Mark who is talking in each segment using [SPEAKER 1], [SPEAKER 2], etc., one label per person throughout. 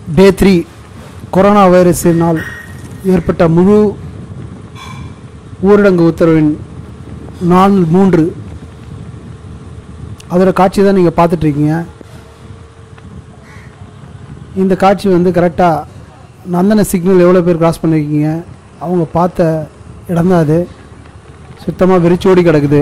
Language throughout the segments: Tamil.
[SPEAKER 1] டே த்ரீ கொரோனா வைரஸினால் ஏற்பட்ட முழு ஊரடங்கு உத்தரவின் நாள் மூன்று அதோட காட்சி தான் நீங்கள் பார்த்துட்ருக்கீங்க இந்த காட்சி வந்து கரெக்டாக நந்தன சிக்னல் எவ்வளோ பேர் கிராஸ் பண்ணியிருக்கீங்க அவங்க பார்த்த இடம்தான் அது சுத்தமாக வெறிச்சோடி கிடக்குது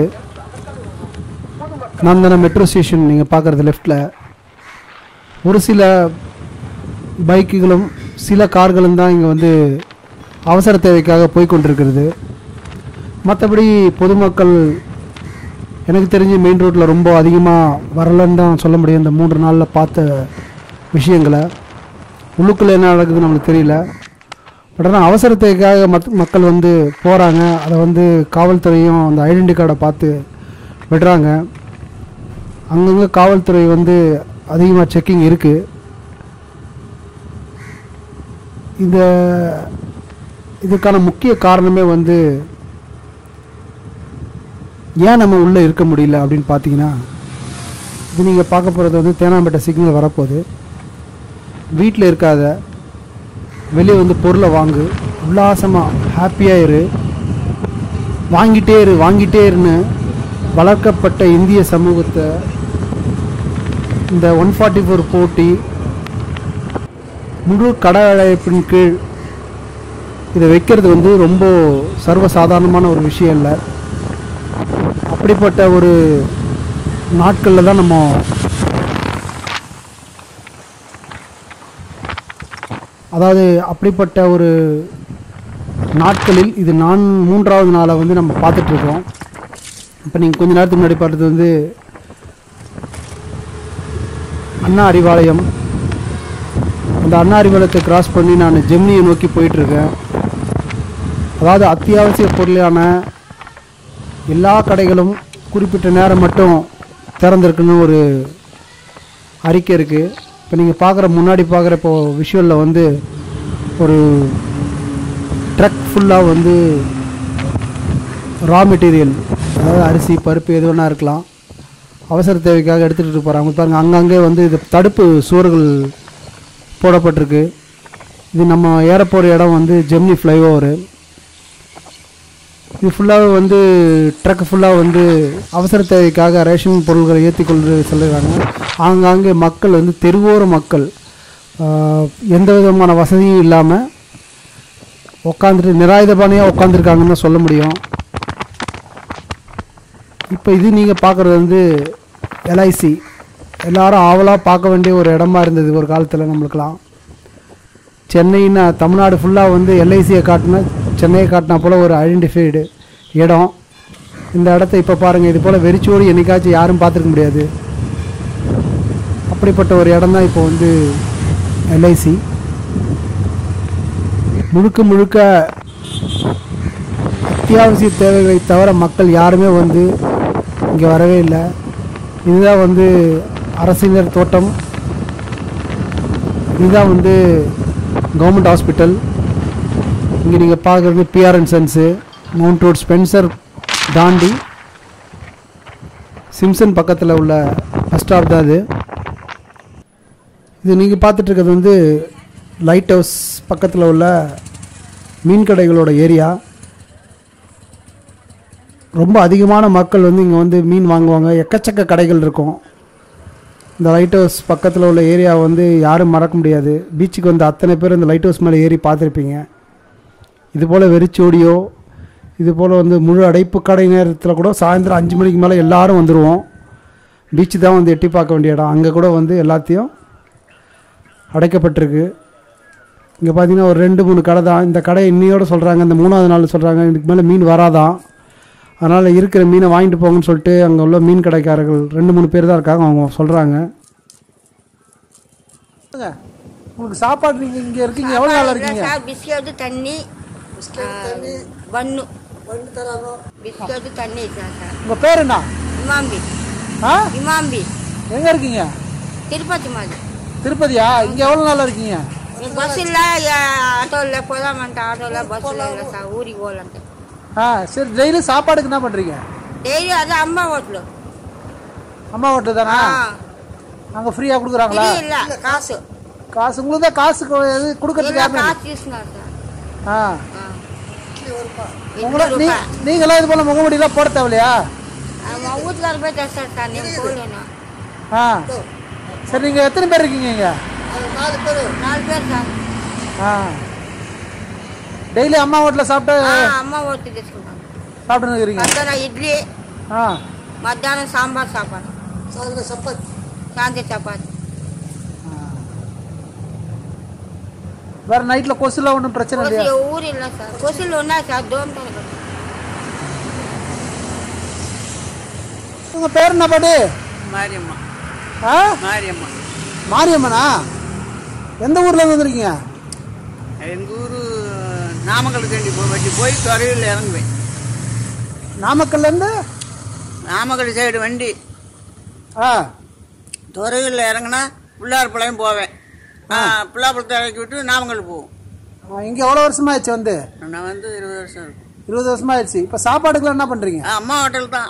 [SPEAKER 1] நந்தன மெட்ரோ ஸ்டேஷன் நீங்கள் பார்க்குறது லெஃப்டில் ஒரு சில பைக்குகளும் சில கார்களும் தான் இங்கே வந்து அவசர தேவைக்காக போய் கொண்டிருக்கிறது மற்றபடி பொதுமக்கள் எனக்கு தெரிஞ்சு மெயின் ரோட்டில் ரொம்ப அதிகமாக வரலன்னு தான் சொல்ல முடியும் இந்த மூன்று நாளில் பார்த்த விஷயங்களை உள்ளுக்குள்ளே என்ன நடக்குதுன்னு நம்மளுக்கு தெரியல பட் ஆனால் அவசர தேவைக்காக மத் மக்கள் வந்து போகிறாங்க அதை வந்து காவல்துறையும் அந்த ஐடென்டி கார்டை பார்த்து விடுறாங்க அங்கங்கே காவல்துறை வந்து அதிகமாக செக்கிங் இருக்குது இந்த இதுக்கான முக்கிய காரணமே வந்து ஏன் நம்ம உள்ளே இருக்க முடியல அப்படின்னு பார்த்தீங்கன்னா இது நீங்கள் பார்க்க போகிறது வந்து தேனாம்பேட்டை சிக்னல் வரப்போகுது வீட்டில் இருக்காத வெளியே வந்து பொருளை வாங்கு உல்லாசமாக ஹாப்பியாக இரு வாங்கிட்டே இரு வாங்கிட்டே இருன்னு வளர்க்கப்பட்ட இந்திய சமூகத்தை இந்த ஒன் ஃபார்ட்டி ஃபோர் போட்டி முழு கடை அழைப்பின் கீழ் இதை வைக்கிறது வந்து ரொம்ப சர்வசாதாரணமான ஒரு விஷயம் இல்லை அப்படிப்பட்ட ஒரு நாட்களில் தான் நம்ம அதாவது அப்படிப்பட்ட ஒரு நாட்களில் இது நான் மூன்றாவது நாளை வந்து நம்ம பார்த்துட்ருக்கோம் இப்போ நீங்கள் கொஞ்ச நேரத்துக்கு முன்னாடி பார்த்தது வந்து அண்ணா அறிவாலயம் அந்த அண்ணா அறிவாலயத்தை கிராஸ் பண்ணி நான் ஜெமினியை நோக்கி போயிட்டுருக்கேன் அதாவது அத்தியாவசிய பொருளான எல்லா கடைகளும் குறிப்பிட்ட நேரம் மட்டும் திறந்திருக்குன்னு ஒரு அறிக்கை இருக்குது இப்போ நீங்கள் பார்க்குற முன்னாடி பார்க்குற இப்போ விஷுவலில் வந்து ஒரு ட்ரக் ஃபுல்லாக வந்து ரா மெட்டீரியல் அதாவது அரிசி பருப்பு எது வேணா இருக்கலாம் அவசர தேவைக்காக எடுத்துகிட்டு போகிறாங்க பாருங்கள் அங்கங்கே வந்து இது தடுப்பு சுவர்கள் போடப்பட்டிருக்கு இது நம்ம ஏற போகிற இடம் வந்து ஜெம்னி ஃப்ளைஓவரு இது ஃபுல்லாகவே வந்து ட்ரக் ஃபுல்லாக வந்து அவசர தேவைக்காக ரேஷன் பொருட்களை ஏற்றி கொண்டு செல்லுறாங்க ஆங்காங்கே மக்கள் வந்து தெருவோர மக்கள் ஆஹ், எந்த விதமான வசதியும் இல்லாமல் உட்காந்துட்டு நிராயுதபாணியாக உட்காந்துருக்காங்கன்னு தான் சொல்ல முடியும் இப்போ இது நீங்கள் பார்க்குறது வந்து எல்ஐசி எல்லாரும் ஆவலாக பார்க்க வேண்டிய ஒரு இடமா இருந்தது ஒரு காலத்தில் நம்மளுக்கெல்லாம் சென்னைன்னா தமிழ்நாடு ஃபுல்லாக வந்து எல்ஐசியை காட்டினா சென்னையை காட்டினா போல் ஒரு ஐடென்டிஃபைடு இடம் இந்த இடத்த இப்போ பாருங்கள் இது போல் வெறிச்சோடி என்னைக்காச்சும் யாரும் பார்த்துருக்க முடியாது அப்படிப்பட்ட ஒரு இடம் தான் இப்போ வந்து எல்ஐசி முழுக்க முழுக்க அத்தியாவசிய தேவைகளை தவிர மக்கள் யாருமே வந்து இங்கே வரவே இல்லை இதுதான் வந்து அரசினர் தோட்டம் இதுதான் வந்து கவர்மெண்ட் ஹாஸ்பிட்டல் இங்கே நீங்கள் பார்க்குறது BRN sons Mount Road Spencer தாண்டி சிம்சன் பக்கத்தில் உள்ள பஸ் ஸ்டாப் தான் இது இது நீங்கள் பார்த்துட்டு இருக்கிறது வந்து லைட் ஹவுஸ் பக்கத்தில் உள்ள மீன் கடைகளோட ஏரியா ரொம்ப அதிகமான மக்கள் வந்து இங்கே வந்து மீன் வாங்குவாங்க எக்கச்சக்க கடைகள் இருக்கும் இந்த லைட் ஹவுஸ் பக்கத்தில் உள்ள ஏரியா வந்து யாரும் மறக்க முடியாது பீச்சுக்கு வந்து அத்தனை பேர் இந்த லைட் ஹவுஸ் மேலே ஏறி பார்த்துருப்பீங்க இது போல் வெறிச்சோடியோ இது போல் வந்து முழு அடைப்பு கடை நேரத்தில் கூட சாயந்தரம் அஞ்சு மணிக்கு மேலே எல்லாரும் வந்துடுவோம் பீச்சு தான் வந்து எட்டி பார்க்க வேண்டிய இடம் அங்கே கூட வந்து எல்லாத்தையும் அடைக்கப்பட்டிருக்கு இங்கே பார்த்தீங்கன்னா ஒரு ரெண்டு மூணு கடை தான் இந்த கடை இன்னையோட சொல்கிறாங்க இந்த மூணாவது நாள் சொல்கிறாங்க இதுக்கு மேலே மீன் வராதான் அதனால் இருக்கிற மீனை வாங்கிட்டு போங்கன்னு சொல்லிட்டு அங்கே உள்ள மீன் கடைக்காரர்கள் ரெண்டு மூணு பேர் தான் இருக்காங்க அவங்க சொல்கிறாங்க உங்களுக்கு சாப்பாடு நீங்கள் இங்கே இருக்கீங்க எவ்வளோ நாளாக இருக்கீங்க
[SPEAKER 2] சார் பிஸ்கெட்டு தண்ணி பன்னு பிஸ்கெட்டு தண்ணி சார் சார்
[SPEAKER 1] உங்கள் பேர் என்ன
[SPEAKER 2] இமாம்பி
[SPEAKER 1] ஆ
[SPEAKER 2] இமாம்பி
[SPEAKER 1] எங்கே இருக்கீங்க
[SPEAKER 2] திருப்பதி மாதிரி
[SPEAKER 1] திருப்பதியா இங்கே எவ்வளோ நாளாக இருக்கீங்க
[SPEAKER 2] பஸ் இல்லை ஆட்டோ இல்லை போதாமன்ட்டு ஆட்டோ இல்லை பஸ் இல்லை இல்லை சார் ஊருக்கு போகலான்ட்டு
[SPEAKER 1] ஆ சரி டெய்லி சாப்பாடுக்கு என்ன பண்ணுறீங்க
[SPEAKER 2] டெய்லி அது அம்மா ஹோட்டலு
[SPEAKER 1] அம்மா வீட்டு தானா
[SPEAKER 2] ஆ
[SPEAKER 1] அங்கே ஃப்ரீயாக கொடுக்குறாங்களா
[SPEAKER 2] ஃப்ரீ இல்லை காசு
[SPEAKER 1] காசு உங்களுக்கு தான் காசு கொ- இது கொடுக்கறதுக்கு
[SPEAKER 2] எல்லாம்
[SPEAKER 1] யாருமே
[SPEAKER 2] காசு இస్తున్నారు சார்
[SPEAKER 1] ஆ
[SPEAKER 2] ஆ.
[SPEAKER 1] உங்களை
[SPEAKER 2] ఇడ్లీ
[SPEAKER 1] நீ
[SPEAKER 2] రూపాయ
[SPEAKER 1] நீங்களாம் இது போல முகமுடியெல்லாம் போட தேவையில்லையா
[SPEAKER 2] మా ఊర్లో పోయి తెస్తారు సార్ నేను పోలేను
[SPEAKER 1] ஆ சரி நீங்கள் எத்தனை பேர் இருக்கீங்க இங்கே
[SPEAKER 2] నాలుగు పేరు సార్
[SPEAKER 1] ஆ டெய்லி அம்மா வீட்டில் சாப்பிட்டு
[SPEAKER 2] ఆ, అమ్మ ఒట్టి తెచ్చుకుంటాను
[SPEAKER 1] சாப்பிட்டு இருக்கிறீங்க
[SPEAKER 2] మధ్యాహ్నం ఇడ్లీ
[SPEAKER 1] ஆ
[SPEAKER 2] మధ్యాహ్నం సాంబార్ చపాతి శాంతి చపాతి
[SPEAKER 1] வேற நைட்டில் கொசுலாம் ஒன்றும் பிரச்சனை
[SPEAKER 2] కొసి
[SPEAKER 1] இல்லையா
[SPEAKER 2] ఊరు ಇಲ್ಲ సార్ కొసులు ఉన్నాయి సార్ దోమతాను
[SPEAKER 1] உங்கள் பேர் என்ன பாட்டு
[SPEAKER 3] மாரியம்மா
[SPEAKER 1] ஆ
[SPEAKER 3] மாரியம்மா
[SPEAKER 1] மாரியம்மனா எந்த ஊர்ல இருந்து வந்திருக்கீங்க
[SPEAKER 3] எங்கள் ஊர் நாமக்கல் தேண்டி போய் வண்டி போய் துறையில் இறங்குவேன்
[SPEAKER 1] நாமக்கல்ல இருந்து
[SPEAKER 3] நாமக்கல் சைடு வண்டி
[SPEAKER 1] ஆ
[SPEAKER 3] துறையில் இறங்குனா பிள்ளார்பாளையம் போவேன் பிள்ளாப்புறத்தை இறக்கி விட்டு நாமக்கல் போவோம்
[SPEAKER 1] ஆ, இங்க எவ்வளவு வருஷமா ஆயிடுச்சு வந்து
[SPEAKER 3] நான் வந்து இருபது வருஷம் இருக்கும்
[SPEAKER 1] இருபது வருஷமா ஆயிடுச்சு இப்ப சாப்பாடுக்குலாம் என்ன பண்றீங்க
[SPEAKER 3] ஆ, அம்மா ஹோட்டல் தான்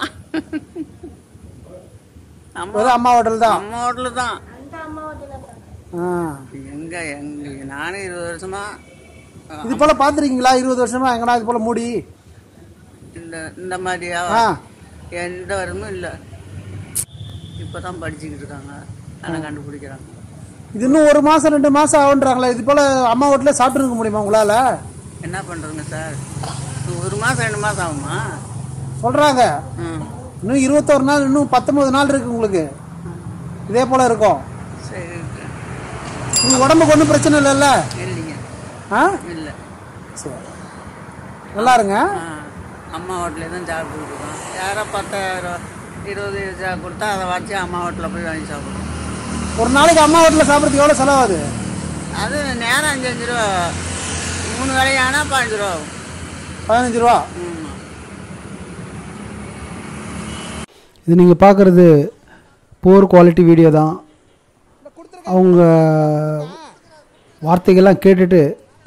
[SPEAKER 3] அம்மா
[SPEAKER 1] ஒரு அம்மா ஹோட்டல் தான்
[SPEAKER 3] அம்மா ஹோட்டல் தான்
[SPEAKER 1] ஆ.
[SPEAKER 3] எங்க எங்க நானும் இருபது வருஷமா ஆ,
[SPEAKER 1] இது போல பாத்துருக்கீங்களா இருபது வருஷமா எங்கடா இது போல மூடி
[SPEAKER 3] இந்த இந்த மாதிரியா
[SPEAKER 1] ஆ
[SPEAKER 3] எந்த வருமும் இல்லை இப்போ தான் படிச்சுக்கிட்டு இருக்காங்க ஆனால் கண்டுபிடிக்கிறாங்க
[SPEAKER 1] இது இன்னும் ஒரு மாசம் ரெண்டு மாசம் ஆகுன்றாங்களே இது போல அம்மா வீட்டுல சாப்பிட்டு இருக்க முடியுமா உங்களால
[SPEAKER 3] என்ன பண்ணுறதுங்க சார் ஒரு மாதம் ரெண்டு மாதம் ஆகுமா
[SPEAKER 1] சொல்றாங்க
[SPEAKER 3] ம்
[SPEAKER 1] இன்னும் இருபத்தோரு நாள் இன்னும் பத்தொன்பது நாள் இருக்கு உங்களுக்கு இதே போல இருக்கும்
[SPEAKER 3] சரி
[SPEAKER 1] உங்க உடம்புக்கு ஒன்றும் பிரச்சனை இல்லைல்ல
[SPEAKER 3] இல்லைங்க
[SPEAKER 1] ஆ
[SPEAKER 3] இல்லை
[SPEAKER 1] சரி நல்லா இருங்க
[SPEAKER 3] ஆ அம்மா ஹோட்டலே தான் சாப்பிட்டுட்டு இருக்கோம் யாரோ பத்தாயிரம் இருபது சா கொடுத்தா அதை வச்சு அம்மா ஹோட்டலில் போய் வாங்கி சாப்பிடுவோம்
[SPEAKER 1] ஒரு நாளைக்கு அம்மா வீட்டில் சாப்பிட்றதுக்கு எவ்வளோ செலவாகுது
[SPEAKER 3] அது நேரம் அஞ்சு அஞ்சு ரூபா மூணு வேலையானா பதினஞ்சு ரூபா ஆகும்
[SPEAKER 1] பதினஞ்சு ரூபா
[SPEAKER 3] ஆமா.
[SPEAKER 1] இது நீங்கள் பார்க்குறது போர் குவாலிட்டி வீடியோ தான் அவங்க வார்த்தைகள்லாம் கேட்டுட்டு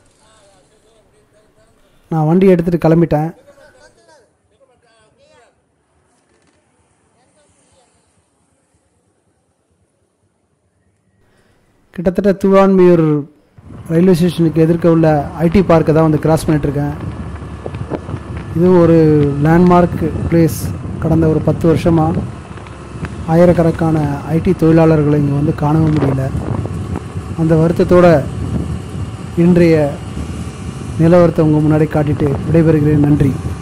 [SPEAKER 1] நான் வண்டி எடுத்துகிட்டு கிளம்பிட்டேன் கிட்டத்தட்ட திருவான்மியூர் ரயில்வே ஸ்டேஷனுக்கு எதிர்க்க உள்ள ஐடி பார்க்கை தான் வந்து கிராஸ் பண்ணிகிட்ருக்கேன் இது ஒரு லேண்ட்மார்க் பிளேஸ் கடந்த ஒரு பத்து வருஷமாக ஆயிரக்கணக்கான ஐடி தொழிலாளர்களை இங்கே வந்து காணவும் முடியல அந்த வருத்தத்தோட இன்றைய நிலவரத்தை உங்கள் முன்னாடி காட்டிட்டு விடைபெறுகிறேன் நன்றி